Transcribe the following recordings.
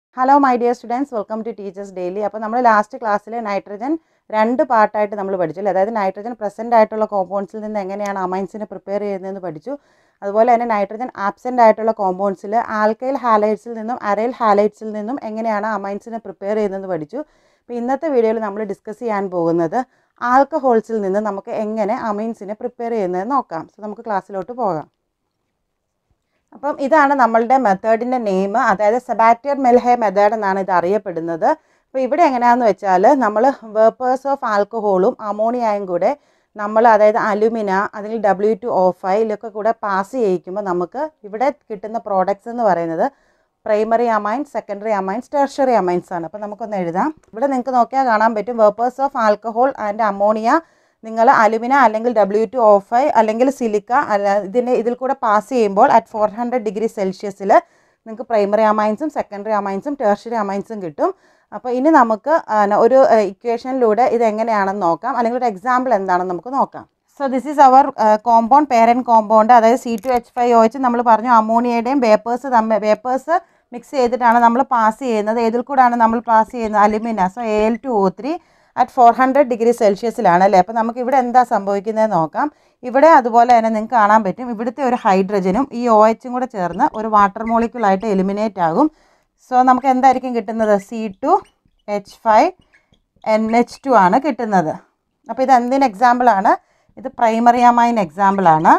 hello my dear students welcome to teachers daily അപ്പോൾ നമ്മൾ last ക്ലാസ്സിൽ നൈട്രജൻ രണ്ട് പാർട്ടായിട്ട് നമ്മൾ പഠിച്ചു അല്ലേ അതായത് നൈട്രജൻ പ്രസൻ്റ് ആയിട്ടുള്ള കോമ്പൗണ്ട്സിൽ നിന്ന് എങ്ങനെയാണ് അമൈൻസിനെ പ്രിപ്പയർ ചെയ്യുന്നതെന്ന് പഠിച്ചു അതുപോലെ തന്നെ നൈട്രജൻ ആബ്സെൻ്റ് ആയിട്ടുള്ള കോമ്പൗണ്ട്സിൽ ആൽക്കൈൽ ഹാലൈറ്റ്സിൽ നിന്നും അരൈൽ ഹാലൈറ്റ്സിൽ നിന്നും എങ്ങനെയാണ് അമൈൻസിനെ പ്രിപ്പയർ ചെയ്യുന്നതെന്ന് പഠിച്ചു അപ്പോൾ ഇന്നത്തെ വീഡിയോയിൽ നമ്മൾ ഡിസ്കസ് ചെയ്യാൻ പോകുന്നത് ആൽക്കഹോൾസിൽ നിന്ന് നമുക്ക് എങ്ങനെ അമൈൻസിനെ പ്രിപ്പയർ ചെയ്യുന്നതെന്ന് നോക്കാം സോ നമുക്ക് ക്ലാസ്സിലോട്ട് പോകാം അപ്പം ഇതാണ് നമ്മളുടെ മെത്തേഡിൻ്റെ നെയിം അതായത് സെബാറ്റിയർ മെൽഹെ മെത്തേഡ് എന്നാണ് ഇത് അറിയപ്പെടുന്നത് അപ്പോൾ ഇവിടെ എങ്ങനെയാണെന്ന് വെച്ചാൽ നമ്മൾ വേപ്പേഴ്സ് ഓഫ് ആൽക്കഹോളും അമോണിയയും കൂടെ നമ്മൾ അതായത് അലുമിന അല്ലെങ്കിൽ ഡബ്ല്യു ടു ഓ ഫൈവിലൊക്കെ കൂടെ പാസ് ചെയ്യിക്കുമ്പോൾ നമുക്ക് ഇവിടെ കിട്ടുന്ന പ്രോഡക്റ്റ്സ് എന്ന് പറയുന്നത് primary amines secondary amines tertiary amines ആണ് അപ്പോൾ നമുക്കൊന്ന് എഴുതാം ഇവിടെ നിങ്ങൾക്ക് നോക്കിയാൽ കാണാൻ പറ്റും vapours of alcohol and ammonia നിങ്ങൾ അലുമിന അല്ലെങ്കിൽ ഡബ്ല്യു ടു ഓ ഫൈവ് അല്ലെങ്കിൽ സിലിക്ക അല്ല ഇതിൻ്റെ ഇതിൽ കൂടെ പാസ് ചെയ്യുമ്പോൾ അറ്റ് ഫോർ ഹൺഡ്രഡ് ഡിഗ്രി സെൽഷ്യസിൽ നിങ്ങൾക്ക് പ്രൈമറി അമൈൻസും സെക്കൻഡറി അമൈൻസും ടേർഷറി അമൈൻസും കിട്ടും അപ്പോൾ ഇനി നമുക്ക് ഒരു ഇക്വേഷനിലൂടെ ഇത് എങ്ങനെയാണെന്ന് നോക്കാം അല്ലെങ്കിൽ ഒരു എക്സാമ്പിൾ എന്താണെന്ന് നമുക്ക് നോക്കാം so this is our compound parent compound അതായത് C two H five O H നമ്മൾ പറഞ്ഞു അമോണിയയുടെയും വേപ്പേഴ്സ് തമ്മിൽ വേപ്പേഴ്സ് മിക്സ് ചെയ്തിട്ടാണ് നമ്മൾ പാസ് ചെയ്യുന്നത് ഏതിൽ കൂടാണ് നമ്മൾ പാസ് ചെയ്യുന്നത് alumina so A L two O three at four hundred degree സെൽഷ്യസിലാണ് അല്ലേ അപ്പോൾ നമുക്ക് ഇവിടെ എന്താ സംഭവിക്കുന്നത് നോക്കാം ഇവിടെ അതുപോലെ തന്നെ നിങ്ങൾക്ക് കാണാൻ പറ്റും ഇവിടുത്തെ ഒരു ഹൈഡ്രജനും ഈ ഒ എച്ചും കൂടെ ചേർന്ന് ഒരു വാട്ടർ മോളിക്യൂളായിട്ട് എലിമിനേറ്റ് ആകും സോ നമുക്ക് എന്തായിരിക്കും കിട്ടുന്നത് C two H five N H two ആണ് കിട്ടുന്നത് അപ്പോൾ ഇത് എന്തിന് എക്സാമ്പിളാണ് ഇത് പ്രൈമറി അമൈൻ എക്സാമ്പിളാണ്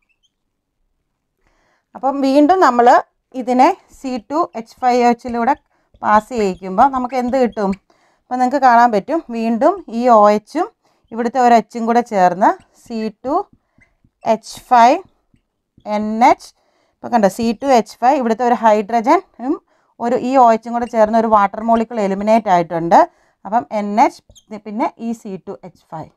അപ്പം വീണ്ടും നമ്മൾ ഇതിനെ സി ടു എച്ച് ഫൈവ് എച്ചിലൂടെ പാസ് ചെയ്യിക്കുമ്പോൾ നമുക്ക് എന്ത് കിട്ടും അപ്പോൾ നിങ്ങൾക്ക് കാണാൻ പറ്റും വീണ്ടും ഈ ഒ എച്ചും ഇവിടുത്തെ ഒരു എച്ചും കൂടെ ചേർന്ന് C two H five N H ഇപ്പോൾ കണ്ടോ സി ടു എച്ച് ഫൈവ് ഇവിടുത്തെ ഒരു ഹൈഡ്രജനും ഒരു ഈ ഒ എച്ചും കൂടെ ചേർന്ന് ഒരു വാട്ടർ മോളിക്കൂൾ എലിമിനേറ്റ് ആയിട്ടുണ്ട് അപ്പം എൻ എച്ച് പിന്നെ ഈ സി ടു എച്ച് ഫൈവ്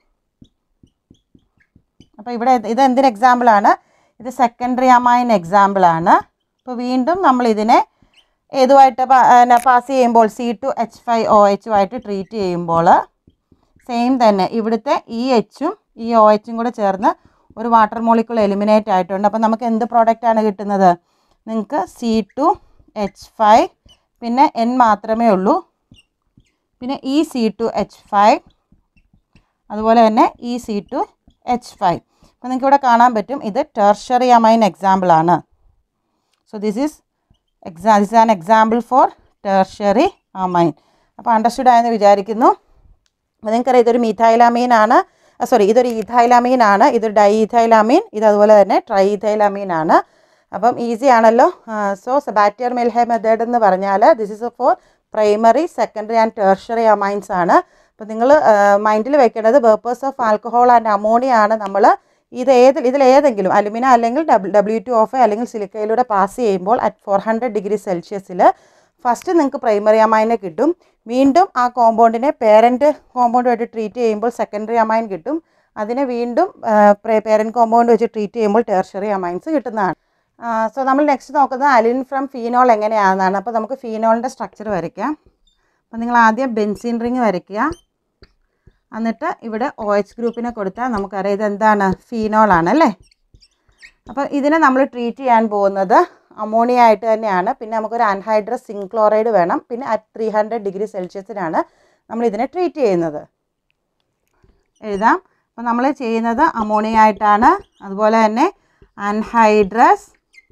അപ്പോൾ ഇവിടെ ഇത് എന്തിന് എക്സാമ്പിളാണ് ഇത് സെക്കൻഡറി അമൈൻ എക്സാമ്പിളാണ് അപ്പോൾ വീണ്ടും നമ്മൾ ഇതിനെ ഏതുമായിട്ട് പാസ് ചെയ്യുമ്പോൾ C two H five O എച്ചുമായിട്ട് ട്രീറ്റ് ചെയ്യുമ്പോൾ സെയിം തന്നെ ഇവിടുത്തെ ഈ എച്ചും ഈ ഒ എച്ചും കൂടെ ചേർന്ന് ഒരു വാട്ടർ മോളിക്കൂൾ എലിമിനേറ്റ് ആയിട്ടുണ്ട് അപ്പോൾ നമുക്ക് എന്ത് പ്രോഡക്റ്റാണ് കിട്ടുന്നത് നിങ്ങൾക്ക് സി ടു എച്ച് ഫൈവ് പിന്നെ എൻ മാത്രമേ ഉള്ളൂ പിന്നെ ഈ സി ടു എച്ച് ഫൈവ് അതുപോലെ തന്നെ ഈ സി ടു എച്ച് ഫൈവ് അപ്പോൾ നിങ്ങൾക്ക് ഇവിടെ കാണാൻ പറ്റും ഇത് ടെർഷറി അമൈൻ എക്സാമ്പിളാണ് സോ ദിസ് ഈസ് എക്സാ this an example for tertiary amine അപ്പോൾ അണ്ടർസ്റ്റുഡ് ആയെന്ന് വിചാരിക്കുന്നു അപ്പോൾ നിങ്ങൾക്കറിയാം ഇതൊരു മീഥൈലാമീൻ ആണ് സോറി ഇതൊരു ഈഥൈലാമീൻ ആണ് ഇതൊരു ഡൈ ഈഥൈലാമീൻ ഇത് അതുപോലെ തന്നെ ട്രൈ ഈഥൈലാമീൻ ആണ് അപ്പം ഈസി ആണല്ലോ സോ സെബാറ്റിയർ മെൽഹെ മെത്തേഡ് എന്ന് പറഞ്ഞാൽ this is for primary secondary and tertiary amines ആണ് അപ്പോൾ നിങ്ങൾ മൈൻഡിൽ വെക്കേണ്ടത് vapours of alcohol and ammonia ആണ് നമ്മൾ ഇത് ഏത് ഇതിലേതെങ്കിലും അലുമിന അല്ലെങ്കിൽ ഡബ്ല്യു ടു ഓഫ് അല്ലെങ്കിൽ സിലിക്കയിലൂടെ പാസ് ചെയ്യുമ്പോൾ അറ്റ് ഫോർ ഹൺഡ്രഡ് ഡിഗ്രി സെൽഷ്യസിൽ ഫസ്റ്റ് നിങ്ങൾക്ക് പ്രൈമറി അമൈനെ കിട്ടും വീണ്ടും ആ കോമ്പൗണ്ടിനെ പേരൻറ്റ് കോമ്പൗണ്ടുമായിട്ട് ട്രീറ്റ് ചെയ്യുമ്പോൾ സെക്കൻഡറി അമൈൻ കിട്ടും അതിനെ വീണ്ടും പേരൻറ്റ് കോമ്പൗണ്ട് വെച്ച് ട്രീറ്റ് ചെയ്യുമ്പോൾ ടെർഷറി അമൈൻസ് കിട്ടുന്നതാണ് സോ നമ്മൾ നെക്സ്റ്റ് നോക്കുന്നത് അലിൻ ഫ്രം ഫീനോൾ എങ്ങനെയാണെന്നാണ് അപ്പോൾ നമുക്ക് ഫീനോളിൻ്റെ സ്ട്രക്ചർ വരയ്ക്കാം അപ്പോൾ നിങ്ങൾ ആദ്യം ബെൻസിൻ റിങ് വരയ്ക്കുക എന്നിട്ട് ഇവിടെ ഒ എച്ച് ഗ്രൂപ്പിനെ കൊടുത്താൽ നമുക്കറിയാം ഇതെന്താണ് ഫീനോളാണ് അല്ലേ അപ്പോൾ ഇതിനെ നമ്മൾ ട്രീറ്റ് ചെയ്യാൻ പോകുന്നത് അമോണിയ ആയിട്ട് തന്നെയാണ് പിന്നെ നമുക്കൊരു അൻഹൈഡ്രസ് സിങ്ക് ക്ലോറൈഡ് വേണം പിന്നെ അറ്റ് ത്രീ ഹൺഡ്രഡ് ഡിഗ്രി സെൽഷ്യസിനാണ് നമ്മൾ ഇതിനെ ട്രീറ്റ് ചെയ്യുന്നത് എഴുതാം അപ്പോൾ നമ്മൾ ചെയ്യുന്നത് അമോണിയ ആയിട്ടാണ് അതുപോലെ തന്നെ അൻഹൈഡ്രസ്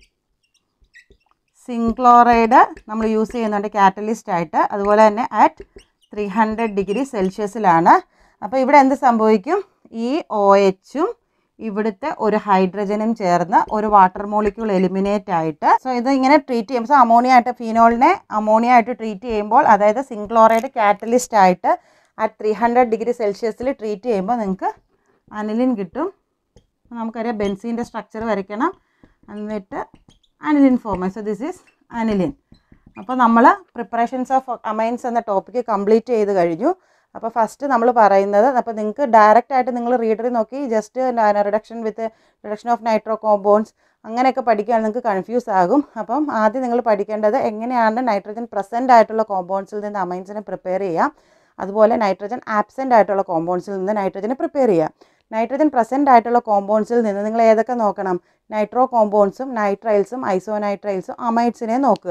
സിങ്ക് ക്ലോറൈഡ് നമ്മൾ യൂസ് ചെയ്യുന്നുണ്ട് കാറ്റലിസ്റ്റ് ആയിട്ട് അതുപോലെ തന്നെ അറ്റ് ത്രീ ഹൺഡ്രഡ് ഡിഗ്രി സെൽഷ്യസിലാണ് അപ്പോൾ ഇവിടെ എന്ത് സംഭവിക്കും ഈ ഒ എച്ചും ഇവിടുത്തെ ഒരു ഹൈഡ്രജനും ചേർന്ന് ഒരു വാട്ടർ മോളിക്യൂൾ എലിമിനേറ്റ് ആയിട്ട് സോ ഇത് ഇങ്ങനെ ട്രീറ്റ് ചെയ്യുമ്പോൾ സോ അമോണിയ ആയിട്ട് ഫീനോളിനെ അമോണിയ ആയിട്ട് ട്രീറ്റ് ചെയ്യുമ്പോൾ അതായത് സിങ്ക് ക്ലോറൈഡ് കാറ്റലിസ്റ്റ് ആയിട്ട് അറ്റ് ത്രീ ഹൺഡ്രഡ് ഡിഗ്രി സെൽഷ്യസിൽ ട്രീറ്റ് ചെയ്യുമ്പോൾ നിങ്ങൾക്ക് അനിലിൻ കിട്ടും നമുക്കറിയാം ബെൻസീൻ്റെ സ്ട്രക്ചർ വരയ്ക്കണം എന്നിട്ട് അനിലിൻ ഫോമ സോ ദിസ് ഈസ് അനിലിൻ അപ്പോൾ നമ്മൾ പ്രിപ്പറേഷൻസ് ഓഫ് അമൈൻസ് എന്ന ടോപ്പിക്ക് കംപ്ലീറ്റ് ചെയ്ത് കഴിഞ്ഞു അപ്പോൾ ഫസ്റ്റ് നമ്മൾ പറയുന്നത് അപ്പോൾ നിങ്ങൾക്ക് ഡയറക്റ്റ് ആയിട്ട് നിങ്ങൾ റീഡറിൽ നോക്കി just reduction with reduction of nitro compounds അങ്ങനെയൊക്കെ പഠിക്കാൻ നിങ്ങൾക്ക് കൺഫ്യൂസ് ആകും അപ്പം ആദ്യം നിങ്ങൾ പഠിക്കേണ്ടത് എങ്ങനെയാണ് നൈട്രജൻ പ്രസൻ്റ് ആയിട്ടുള്ള കോമ്പൗണ്ട്സിൽ നിന്ന് അമൈൻസിനെ പ്രിപ്പയർ ചെയ്യാം അതുപോലെ നൈട്രജൻ ആബ്സെൻ്റ് ആയിട്ടുള്ള കോമ്പൗണ്ട്സിൽ നിന്ന് നൈട്രജനെ പ്രിപ്പയർ ചെയ്യാം നൈട്രജൻ പ്രസൻ്റ് ആയിട്ടുള്ള കോമ്പൗണ്ട്സിൽ നിന്ന് നിങ്ങൾ ഏതൊക്കെ നോക്കണം നൈട്രോ കോമ്പൗണ്ട്സും നൈട്രൈൽസും ഐസോനൈട്രൈൽസും അമൈഡ്സിനെ നോക്കുക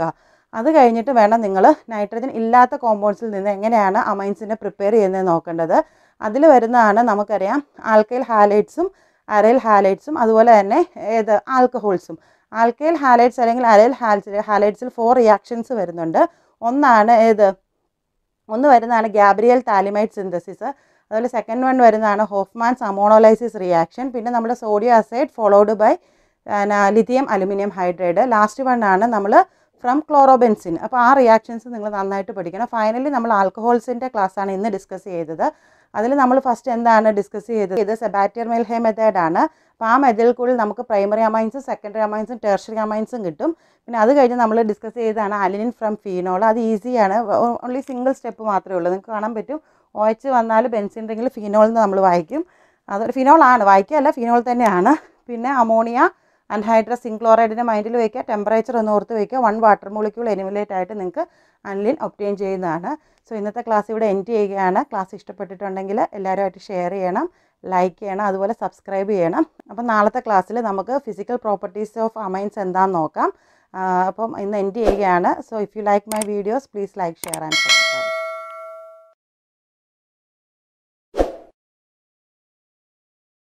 അത് കഴിഞ്ഞിട്ട് വേണം നിങ്ങൾ നൈട്രജൻ ഇല്ലാത്ത കോമ്പൗണ്ട്സിൽ നിന്ന് എങ്ങനെയാണ് അമൈൻസിനെ പ്രിപ്പയർ ചെയ്യുന്നത് നോക്കേണ്ടത് അതിൽ വരുന്നതാണ് നമുക്കറിയാം ആൽക്കൈൽ ഹാലൈറ്റ്സും അരൈൽ ഹാലൈറ്റ്സും അതുപോലെ തന്നെ ഏത് ആൽക്കഹോൾസും ആൽക്കൈൽ ഹാലൈറ്റ്സ് അല്ലെങ്കിൽ അരൈൽ ഹാൽസ് ഹാലൈറ്റ്സിൽ ഫോർ റിയാക്ഷൻസ് വരുന്നുണ്ട് ഒന്നാണ് ഏത് ഒന്ന് വരുന്നതാണ് ഗാബ്രിയൽ താലിമൈറ്റ് സിന്തസിസ് അതുപോലെ സെക്കൻഡ് വൺ വരുന്നതാണ് ഹോഫ്മാൻസ് അമോണോലൈസിസ് റിയാക്ഷൻ പിന്നെ നമ്മുടെ sodium azide followed by lithium aluminium hydride last one ആണ് നമ്മൾ ഫ്രം ക്ലോറോബെൻസിൻ അപ്പോൾ ആ റിയാക്ഷൻസ് നിങ്ങൾ നന്നായിട്ട് പഠിക്കണം ഫൈനലി നമ്മൾ ആൽക്കഹോൾസിൻ്റെ ക്ലാസ്സാണ് ഇന്ന് ഡിസ്കസ് ചെയ്തത് അതിൽ നമ്മൾ ഫസ്റ്റ് എന്താണ് ഡിസ്കസ് ചെയ്തത് ഇത് സെബാറ്റിയർ മെൽഹെ മെത്തേഡാണ് അപ്പോൾ ആ മെത്തേഡിൽ കൂടി നമുക്ക് പ്രൈമറി അമൈൻസും സെക്കൻഡറി അമൈൻസും ടേർഷറി അമൈൻസും കിട്ടും പിന്നെ അത് കഴിഞ്ഞ് നമ്മൾ ഡിസ്കസ് ചെയ്തതാണ് അലിനിൻ ഫ്രം ഫീനോൾ അത് ഈസിയാണ് ഓൺലി സിംഗിൾ സ്റ്റെപ്പ് മാത്രമേ ഉള്ളൂ നിങ്ങൾക്ക് കാണാൻ പറ്റും ഒ എച്ച് വന്നാൽ ബെൻസിൻ റിങ്ങിൽ ഫീനോൾ എന്ന് നമ്മൾ വായിക്കും അതൊരു ഫിനോൾ ആണ് വായിക്കുകയല്ല ഫിനോൾ തന്നെയാണ് പിന്നെ അമോണിയ അൻഹൈഡ്രസ് സിംക്ലോറൈഡിൻ്റെ മൈൻഡിൽ വയ്ക്കുക ടെമ്പറേച്ചർ ഒന്ന് ഓർത്ത് വയ്ക്കുക വൺ വാട്ടർ മോളിക്യൂൾ എനിമുലേറ്റ് ആയിട്ട് നിങ്ങൾക്ക് അൻലിൻ ഒപ്റ്റെയിൻ ചെയ്യുന്നതാണ് സോ ഇന്നത്തെ ക്ലാസ് ഇവിടെ എൻഡ് ചെയ്യുകയാണ് ക്ലാസ് ഇഷ്ടപ്പെട്ടിട്ടുണ്ടെങ്കിൽ എല്ലാവരുമായിട്ട് ഷെയർ ചെയ്യണം ലൈക്ക് ചെയ്യണം അതുപോലെ സബ്സ്ക്രൈബ് ചെയ്യണം അപ്പം നാളത്തെ ക്ലാസ്സിൽ നമുക്ക് ഫിസിക്കൽ പ്രോപ്പർട്ടീസ് ഓഫ് അമൈൻസ് എന്താണെന്ന് നോക്കാം ആ, അപ്പം ഇന്ന് എൻഡ് ചെയ്യുകയാണ് so if you like my videos please like share and subscribe